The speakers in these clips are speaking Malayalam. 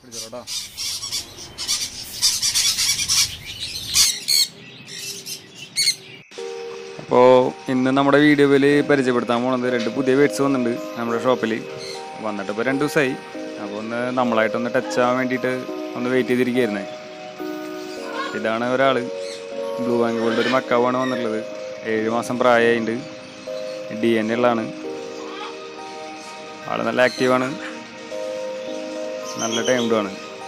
പിടിച്ചോട്ടോ അപ്പോൾ ഇന്ന് നമ്മുടെ വീഡിയോയിൽ പരിചയപ്പെടുത്താൻ പോണത് രണ്ട് പുതിയ ബേഡ്സ് വന്നിട്ടുണ്ട് നമ്മുടെ ഷോപ്പിൽ വന്നിട്ട് ഇപ്പോൾ രണ്ട് ദിവസമായി അപ്പോൾ ഒന്ന് നമ്മളായിട്ടൊന്ന് ടച്ച് ആവാൻ വേണ്ടിയിട്ട് ഒന്ന് വെയിറ്റ് ചെയ്തിരിക്കുകയായിരുന്നേ ഇതാണ് ഒരാൾ ബ്ലൂ ആൻഡ് ഗോൾഡ് ഒരു മക്കാവാണ് വന്നിട്ടുള്ളത് ഏഴ് മാസം പ്രായമായിട്ടുണ്ട് ഡി എൻ ഉള്ളതാണ് ആൾ നല്ല ആക്റ്റീവാണ് നല്ല ടൈംഡുമാണ്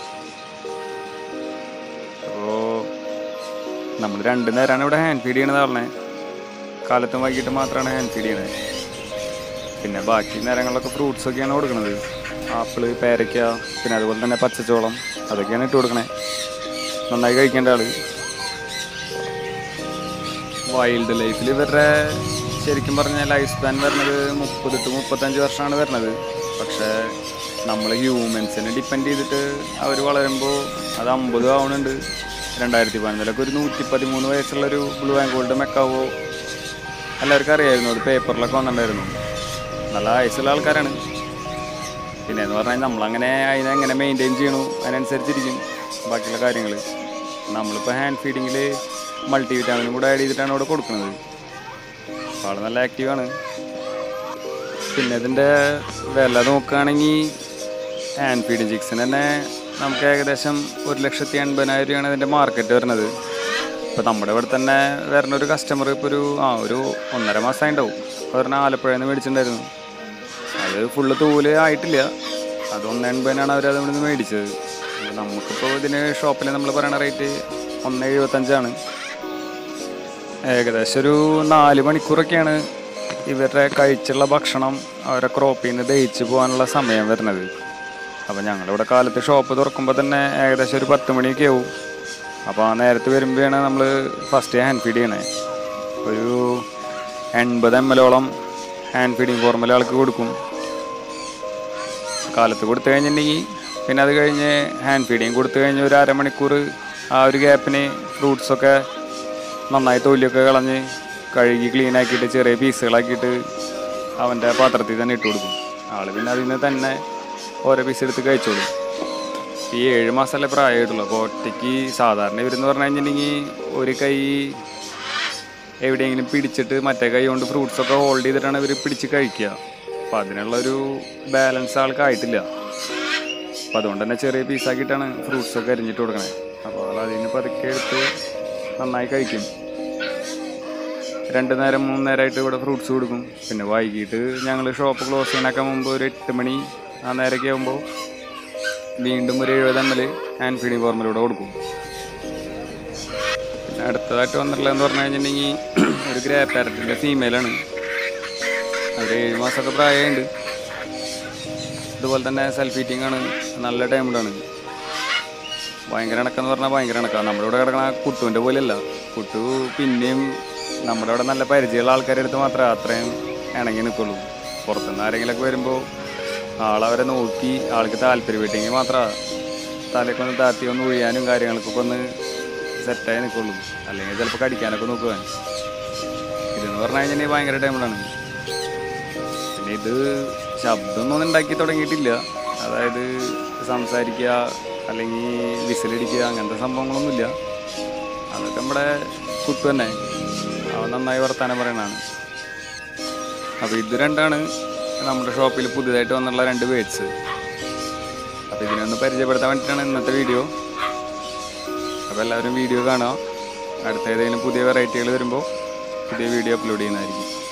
അപ്പോൾ നമ്മൾ രണ്ട് നേരമാണ് ഇവിടെ ഹാൻഡ് ഫീഡ് ചെയ്യണത് ആളിനെ കാലത്തും വൈകിട്ട് മാത്രമാണ് ഹാൻഡ് ഫീഡ് ചെയ്യണത് പിന്നെ ബാക്കി നേരങ്ങളിലൊക്കെ ഫ്രൂട്ട്സ് ഒക്കെയാണ് കൊടുക്കുന്നത് ആപ്പിള് പേരയ്ക്ക പിന്നെ അതുപോലെ തന്നെ പച്ചച്ചോളം അതൊക്കെയാണ് ഇട്ട് കൊടുക്കണേ നന്നായി കഴിക്കേണ്ട ആള് വൈൽഡ് ലൈഫിൽ ഇവരുടെ ശരിക്കും പറഞ്ഞാൽ ലൈഫ് സ്പാൻ വരുന്നത് മുപ്പത് ടു മുപ്പത്തഞ്ച് വർഷമാണ് വരുന്നത് പക്ഷേ നമ്മൾ ഹ്യൂമൻസിനെ ഡിപ്പെൻഡ് ചെയ്തിട്ട് അവർ വളരുമ്പോൾ അത് അമ്പതും ആവുന്നുണ്ട് രണ്ടായിരത്തി പതിനൊന്നിലൊക്കെ ഒരു നൂറ്റി പതിമൂന്ന് വയസ്സുള്ളൊരു ബ്ലൂ ആൻഡ് ഗോൾഡ് മെക്കാവോ എല്ലാവർക്കും അറിയായിരുന്നു അത് പേപ്പറിലൊക്കെ വന്നിട്ടുണ്ടായിരുന്നു നല്ല വയസ്സുള്ള ആൾക്കാരാണ് പിന്നെ എന്ന് പറഞ്ഞാൽ നമ്മളങ്ങനെ അതിനെ എങ്ങനെ മെയിൻറ്റെയിൻ ചെയ്യണു അതിനനുസരിച്ചിരിക്കും ബാക്കിയുള്ള കാര്യങ്ങൾ നമ്മളിപ്പോൾ ഹാൻഡ് ഫീഡിങ്ങിൽ മൾട്ടി വിറ്റാമിനും കൂടെ ആഡ് ചെയ്തിട്ടാണ് ഇവിടെ കൊടുക്കുന്നത് അപ്പോൾ ആൾ നല്ല ആക്റ്റീവാണ് പിന്നെ ഇതിൻ്റെ വില നോക്കുകയാണെങ്കിൽ ഹാൻഡ് ഫീഡിങ് ചിക്സിന് തന്നെ നമുക്ക് ഏകദേശം ഒരു ലക്ഷത്തി എൺപതിനായിരം രൂപയാണ് ഇതിൻ്റെ മാർക്കറ്റ് വരുന്നത് ഇപ്പോൾ നമ്മുടെ ഇവിടെ തന്നെ വരുന്ന ഒരു കസ്റ്റമർ ഇപ്പോൾ ഒരു ആ ഒരു ഒന്നര മാസമായി ഉണ്ടാവും പറഞ്ഞാൽ ആലപ്പുഴയിൽ നിന്ന് മേടിച്ചിട്ടുണ്ടായിരുന്നു അത് ഫുള്ള് തൂല് ആയിട്ടില്ല അത് ഒന്ന് എൺപതിനാണ് അവർ അത് ഇവിടുന്ന് മേടിച്ചത് അപ്പോൾ നമുക്കിപ്പോൾ ഇതിന് ഷോപ്പിൽ നമ്മൾ പറയുന്ന റേറ്റ് ഒന്ന് എഴുപത്തഞ്ചാണ് ഏകദേശം ഒരു നാല് മണിക്കൂറൊക്കെയാണ് ഇവരുടെ കഴിച്ചുള്ള ഭക്ഷണം അവരെ ക്രോപ്പിൽ നിന്ന് ദഹിച്ച് പോകാനുള്ള സമയം വരുന്നത് അപ്പോൾ ഞങ്ങളിവിടെ കാലത്ത് ഷോപ്പ് തുറക്കുമ്പോൾ തന്നെ ഏകദേശം ഒരു പത്ത് മണിയൊക്കെ ആവും അപ്പോൾ ആ നേരത്ത് വരുമ്പോഴാണ് നമ്മൾ ഫസ്റ്റ് ഹാൻഡ് ഫീഡ് ചെയ്യണേ ഒരു എൺപത് എം എല്ലോളം ഹാൻഡ് ഫീഡിങ് ഫോർമുല ആൾക്ക് കൊടുക്കും കാലത്ത് കൊടുത്തു കഴിഞ്ഞിട്ടുണ്ടെങ്കിൽ പിന്നെ അത് കഴിഞ്ഞ് ഹാൻഡ് ഫീഡിങ് കൊടുത്തു കഴിഞ്ഞ് ഒരു അരമണിക്കൂർ ആ ഒരു ഗ്യാപ്പിന് ഫ്രൂട്ട്സൊക്കെ നന്നായി തൊലിയൊക്കെ കളഞ്ഞ് കഴുകി ക്ലീൻ ആക്കിയിട്ട് ചെറിയ പീസുകളാക്കിയിട്ട് അവൻ്റെ പാത്രത്തിൽ തന്നെ ഇട്ട് കൊടുക്കും ആൾ പിന്നെ അതിൽ നിന്ന് തന്നെ ഓരോ പീസ് എടുത്ത് കഴിച്ചോളും ഈ ഏഴ് മാസമല്ലേ പ്രായമായിട്ടുള്ളൂ അപ്പോൾ ഒറ്റയ്ക്ക് സാധാരണ ഇവരെന്ന് പറഞ്ഞു കഴിഞ്ഞിട്ടുണ്ടെങ്കിൽ ഒരു കൈ എവിടെയെങ്കിലും പിടിച്ചിട്ട് മറ്റേ കൈ കൊണ്ട് ഫ്രൂട്ട്സ് ഒക്കെ ഹോൾഡ് ചെയ്തിട്ടാണ് ഇവർ പിടിച്ച് കഴിക്കുക അപ്പോൾ അതിനുള്ളൊരു ബാലൻസ് ആൾക്കായിട്ടില്ല അപ്പോൾ അതുകൊണ്ട് തന്നെ ചെറിയ പീസാക്കിയിട്ടാണ് ഫ്രൂട്ട്സ് ഒക്കെ അരിഞ്ഞിട്ട് കൊടുക്കണേ അപ്പോൾ ആൾ അതിന് പതുക്കെ എടുത്ത് നന്നായി കഴിക്കും രണ്ട് നേരം മൂന്ന് നേരമായിട്ട് ഇവിടെ ഫ്രൂട്ട്സ് കൊടുക്കും പിന്നെ വൈകിട്ട് ഞങ്ങൾ ഷോപ്പ് ക്ലോസ് ചെയ്യാനൊക്കെ മുമ്പ് ഒരു എട്ട് മണി ആ നേരമൊക്കെ ആകുമ്പോൾ വീണ്ടും ഒരു എഴുപത് എം എൽ ഹാൻഡ് ഫീഡിങ് ഫോർമുലൂടെ കൊടുക്കും പിന്നെ അടുത്തതായിട്ട് വന്നിട്ടുള്ളതെന്ന് പറഞ്ഞു കഴിഞ്ഞിട്ടുണ്ടെങ്കിൽ ഒരു ഗ്രേ പാരറ്റിൻ്റെ ഫീമെയിലാണ് അവർ ഏഴ് മാസമൊക്കെ പ്രായമുണ്ട് ഇതുപോലെ തന്നെ സെൽഫ് ഈറ്റിംഗ് ആണ് നല്ല ടൈമിലാണ് ഭയങ്കര ഇണക്കെന്ന് പറഞ്ഞാൽ ഭയങ്കര ഇണക്കാണ് നമ്മുടെ ഇവിടെ കിടക്കണ കുട്ടുവിൻ്റെ പോലെയല്ല കുട്ടു പിന്നെയും നമ്മുടെ ഇവിടെ നല്ല പരിചയമുള്ള ആൾക്കാരുടെ അടുത്ത് മാത്രമേ അത്രയും ഇണങ്ങി നിൽക്കുള്ളൂ പുറത്തുനിന്ന് ആരെങ്കിലുമൊക്കെ വരുമ്പോൾ ആളവരെ നോക്കി ആൾക്ക് താല്പര്യപ്പെട്ടെങ്കിൽ മാത്രമേ തലയൊക്കെ ഒന്ന് താത്തി ഒന്ന് ഒഴിയാനും കാര്യങ്ങൾക്കൊക്കെ ഒന്ന് സെറ്റായി നിൽക്കുള്ളൂ അല്ലെങ്കിൽ ചിലപ്പോൾ കടിക്കാനൊക്കെ നോക്കുവാൻ ഇതെന്ന് പറഞ്ഞു കഴിഞ്ഞാൽ ഭയങ്കര ടൈമിലാണ് പിന്നെ ഇത് ശബ്ദമൊന്നും ഉണ്ടാക്കി തുടങ്ങിയിട്ടില്ല അതായത് സംസാരിക്കുക അല്ലെങ്കിൽ വിസിലടിക്കുക അങ്ങനത്തെ സംഭവങ്ങളൊന്നുമില്ല അതൊക്കെ നമ്മുടെ കുട്ടു തന്നെ അവൻ നന്നായി വർത്താനം പറയണതാണ് അപ്പോൾ ഇത് രണ്ടാണ് നമ്മുടെ ഷോപ്പിൽ പുതിയതായിട്ട് വന്നുള്ള രണ്ട് ബേഡ്സ് അപ്പോൾ ഇതിനൊന്ന് പരിചയപ്പെടുത്താൻ വേണ്ടിയിട്ടാണ് ഇന്നത്തെ വീഡിയോ അപ്പോൾ എല്ലാവരും വീഡിയോ കാണുക അടുത്ത ഏതെങ്കിലും പുതിയ വെറൈറ്റികൾ വരുമ്പോൾ പുതിയ വീഡിയോ അപ്ലോഡ് ചെയ്യുന്നതായിരിക്കും